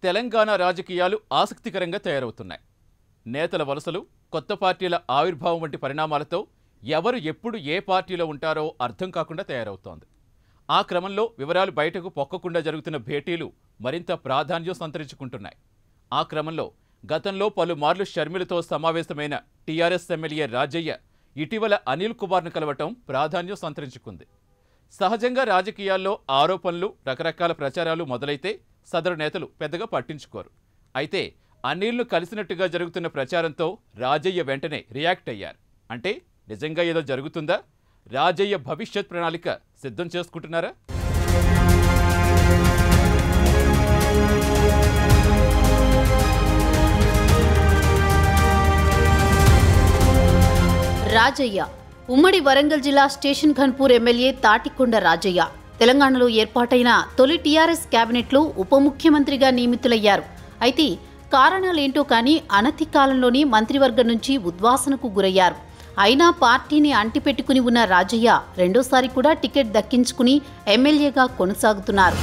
తెలంగాణ రాజకీయాలు ఆసక్తికరంగా తయారవుతున్నాయి నేతల వలసలు కొత్త పార్టీల ఆవిర్భావం వంటి పరిణామాలతో ఎవరు ఎప్పుడు ఏ పార్టీలో ఉంటారో అర్థం కాకుండా తయారవుతోంది ఆ క్రమంలో వివరాలు బయటకు పొక్కకుండా జరుగుతున్న భేటీలు మరింత ప్రాధాన్యం సంతరించుకుంటున్నాయి ఆ క్రమంలో గతంలో పలుమార్లు షర్మిలతో సమావేశమైన టీఆర్ఎస్ ఎమ్మెల్యే రాజయ్య ఇటీవల అనిల్ కుమార్ను కలవటం ప్రాధాన్యం సంతరించుకుంది సహజంగా రాజకీయాల్లో ఆరోపణలు రకరకాల ప్రచారాలు మొదలైతే సదరు నేతలు పెద్దగా పట్టించుకోరు అయితే అనిల్ను కలిసినట్టుగా జరుగుతున్న ప్రచారంతో రాజయ్య వెంటనే రియాక్ట్ అయ్యారు అంటే నిజంగా ఏదో జరుగుతుందా రాజయ్య భవిష్యత్ ప్రణాళిక సిద్ధం చేసుకుంటున్నారా రాజయ్య ఉమ్మడి వరంగల్ జిల్లా స్టేషన్ ఖన్పూర్ ఎమ్మెల్యే తాటికొండ రాజయ్య తెలంగాణలో ఏర్పాటైన తొలి టీఆర్ఎస్ కేబినెట్లో ఉప ముఖ్యమంత్రిగా నియమితులయ్యారు అయితే కారణాలేంటో కానీ అనతి కాలంలోనే మంత్రివర్గం నుంచి ఉద్వాసనకు గురయ్యారు అయినా పార్టీని అంటిపెట్టుకుని ఉన్న రాజయ్య రెండోసారి కూడా టికెట్ దక్కించుకుని ఎమ్మెల్యేగా కొనసాగుతున్నారు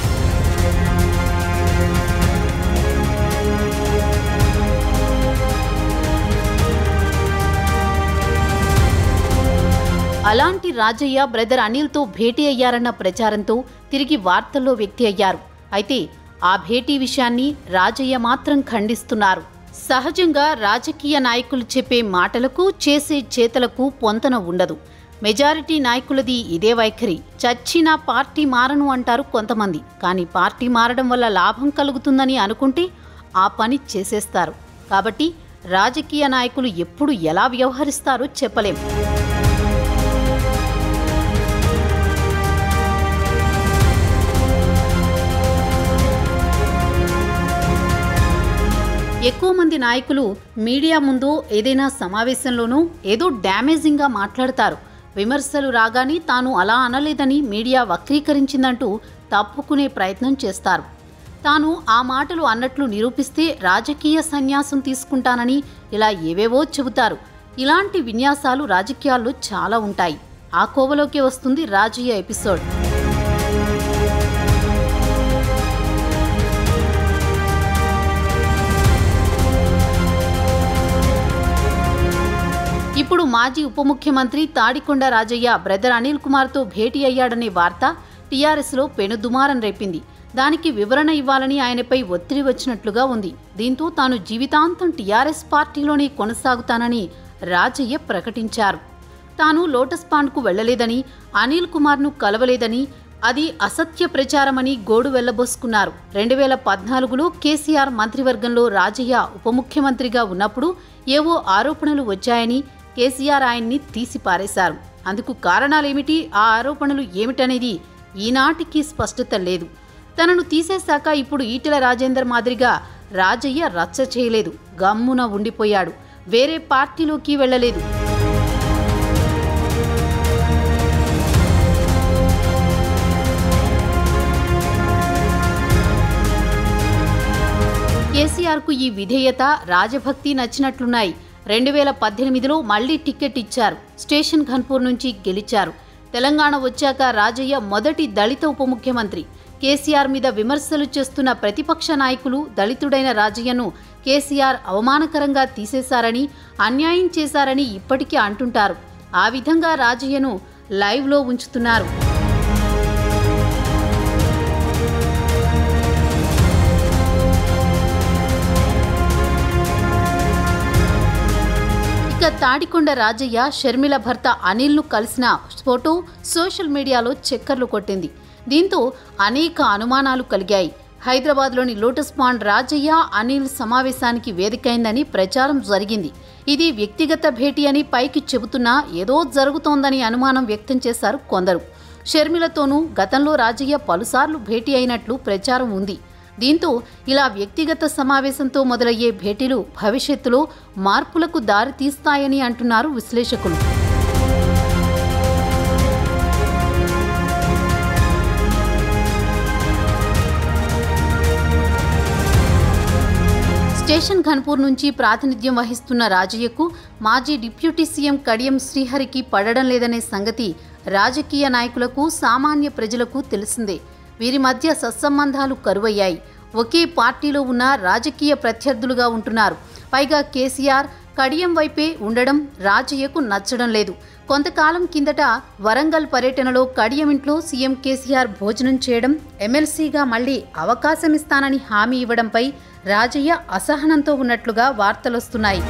అలాంటి రాజయ్య బ్రదర్ అనిల్తో భేటీ అయ్యారన్న ప్రచారంతో తిరిగి వార్తల్లో వ్యక్తి అయ్యారు అయితే ఆ భేటీ విషయాన్ని రాజయ్య మాత్రం ఖండిస్తున్నారు సహజంగా రాజకీయ నాయకులు చెప్పే మాటలకు చేసే చేతలకు పొంతన ఉండదు మెజారిటీ నాయకులది ఇదే వైఖరి చచ్చినా పార్టీ మారను అంటారు కొంతమంది కానీ పార్టీ మారడం వల్ల లాభం కలుగుతుందని అనుకుంటే ఆ పని చేసేస్తారు కాబట్టి రాజకీయ నాయకులు ఎప్పుడు ఎలా వ్యవహరిస్తారో చెప్పలేం ఎక్కువ మంది నాయకులు మీడియా ముందు ఏదైనా సమావేశంలోనూ ఏదో డ్యామేజింగ్గా మాట్లాడతారు విమర్శలు రాగానే తాను అలా అనలేదని మీడియా వక్రీకరించిందంటూ తప్పుకునే ప్రయత్నం చేస్తారు తాను ఆ మాటలు అన్నట్లు నిరూపిస్తే రాజకీయ సన్యాసం తీసుకుంటానని ఇలా ఏవేవో చెబుతారు ఇలాంటి విన్యాసాలు రాజకీయాల్లో చాలా ఉంటాయి ఆ కోవలోకి వస్తుంది రాజకీయ ఎపిసోడ్ ఇప్పుడు మాజీ ఉప ముఖ్యమంత్రి తాడికొండ రాజయ్య బ్రదర్ అనిల్ కుమార్తో భేటీ అయ్యాడనే వార్త టీఆర్ఎస్లో పెనుదుమారం రేపింది దానికి వివరణ ఇవ్వాలని ఆయనపై ఒత్తిడి వచ్చినట్లుగా ఉంది దీంతో తాను జీవితాంతం టీఆర్ఎస్ పార్టీలోనే కొనసాగుతానని రాజయ్య ప్రకటించారు తాను లోటస్ పాండ్కు వెళ్లలేదని అనిల్ కుమార్ను కలవలేదని అది అసత్య ప్రచారమని గోడు వెళ్లబోసుకున్నారు రెండు వేల పద్నాలుగులో కేసీఆర్ మంత్రివర్గంలో రాజయ్య ఉప ముఖ్యమంత్రిగా ఉన్నప్పుడు ఏవో ఆరోపణలు వచ్చాయని కేసీఆర్ ఆయన్ని తీసిపారేశారు అందుకు కారణాలేమిటి ఆ ఆరోపణలు ఏమిటనేది ఈనాటికి స్పష్టత లేదు తనను తీసేశాక ఇప్పుడు ఈటెల రాజేందర్ మాదిరిగా రాజయ్య రచ్చ చేయలేదు గమ్మున ఉండిపోయాడు వేరే పార్టీలోకి వెళ్ళలేదు కేసీఆర్కు ఈ విధేయత రాజభక్తి నచ్చినట్లున్నాయి రెండు వేల పద్దెనిమిదిలో మళ్లీ టికెట్ ఇచ్చారు స్టేషన్ ఖన్పూర్ నుంచి గెలిచారు తెలంగాణ వచ్చాక రాజయ్య మొదటి దళిత ఉప ముఖ్యమంత్రి కేసీఆర్ మీద విమర్శలు చేస్తున్న ప్రతిపక్ష నాయకులు దళితుడైన రాజయ్యను కేసీఆర్ అవమానకరంగా తీసేశారని అన్యాయం చేశారని ఇప్పటికీ అంటుంటారు ఆ విధంగా రాజయ్యను లైవ్లో ఉంచుతున్నారు ఇక తాడికొండ రాజయ్య షర్మిల భర్త అనిల్ను కలిసిన ఫోటో సోషల్ మీడియాలో చక్కర్లు కొట్టింది దీంతో అనేక అనుమానాలు కలిగాయి హైదరాబాద్లోని లోటస్ పాండ్ రాజయ్య అనిల్ సమావేశానికి వేదికైందని ప్రచారం జరిగింది ఇది వ్యక్తిగత భేటీ అని పైకి చెబుతున్నా ఏదో జరుగుతోందని అనుమానం వ్యక్తం చేశారు కొందరు షర్మిలతోనూ గతంలో రాజయ్య పలుసార్లు భేటీ అయినట్లు ప్రచారం ఉంది దీంతో ఇలా వ్యక్తిగత సమావేశంతో మొదలయ్యే భేటీలు భవిష్యత్తులో మార్పులకు దారితీస్తాయని అంటున్నారు విశ్లేషకులు స్టేషన్ ఘన్పూర్ నుంచి ప్రాతినిధ్యం వహిస్తున్న రాజయ్యకు మాజీ డిప్యూటీ సీఎం కడియం శ్రీహరికి పడడం లేదనే సంగతి రాజకీయ నాయకులకు సామాన్య ప్రజలకు తెలిసిందే వీరి మధ్య సత్సంబంధాలు కరువయ్యాయి ఒకే పార్టీలో ఉన్న రాజకీయ ప్రత్యర్థులుగా ఉంటున్నారు పైగా కేసీఆర్ కడియం వైపే ఉండడం రాజయ్యకు నచ్చడం లేదు కొంతకాలం కిందట వరంగల్ పర్యటనలో కడియం ఇంట్లో సీఎం కేసీఆర్ భోజనం చేయడం ఎమ్మెల్సీగా మళ్లీ అవకాశం ఇస్తానని హామీ ఇవ్వడంపై రాజయ్య అసహనంతో ఉన్నట్లుగా వార్తలొస్తున్నాయి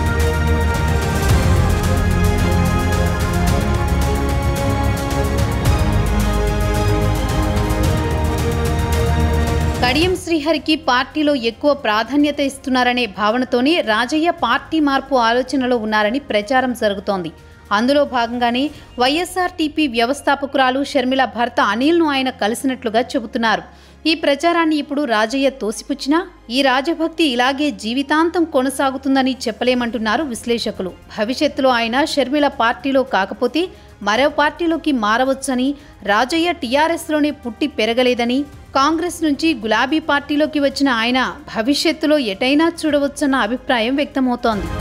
కడియం శ్రీహరికి పార్టీలో ఎక్కువ ప్రాధాన్యత ఇస్తున్నారనే భావనతోనే రాజయ్య పార్టీ మార్పు ఆలోచనలో ఉన్నారని ప్రచారం జరుగుతోంది అందులో భాగంగానే వైఎస్ఆర్టీపీ వ్యవస్థాపకురాలు షర్మిల భర్త అనిల్ను ఆయన కలిసినట్లుగా చెబుతున్నారు ఈ ప్రచారాన్ని ఇప్పుడు రాజయ్య తోసిపుచ్చినా ఈ రాజభక్తి ఇలాగే జీవితాంతం కొనసాగుతుందని చెప్పలేమంటున్నారు విశ్లేషకులు భవిష్యత్తులో ఆయన షర్మిల పార్టీలో కాకపోతే మరో పార్టీలోకి మారవచ్చని రాజయ్య టీఆర్ఎస్లోనే పుట్టి పెరగలేదని కాంగ్రెస్ నుంచి గులాబీ పార్టీలోకి వచ్చిన ఆయన భవిష్యత్తులో ఎటైనా చూడవచ్చన్న అభిప్రాయం వ్యక్తమవుతోంది